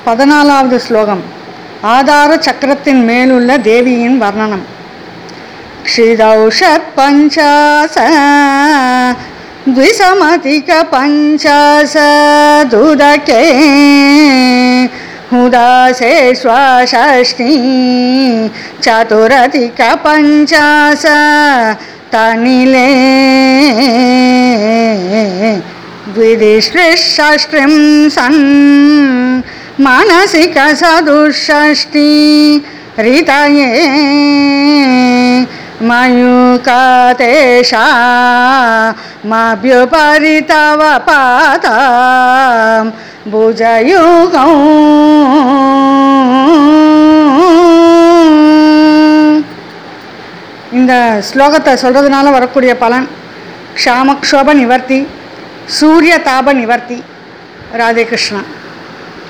பதினாலாவது ஸ்லோகம் ஆதார சக்கரத்தின் மேலுள்ள தேவியின் வர்ணனம் क्षिदौषत्पञ्चाश द्विसमधिकपञ्चाशदुदके उदासेष्वषष्टि चतुरधिकपञ्चाश तनिले द्विदिष्टिषष्टिं सन् मानसिकसदुषष्टि ऋतये मयूकातेषा माभ्युपरि तव पादां भुजयुगौ இந்த ஸ்லோகத்தை சொல்கிறதுனால வரக்கூடிய பலன் க்ஷாமக்ஷோப நிவர்த்தி சூரிய தாப நிவர்த்தி ராதே கிருஷ்ணா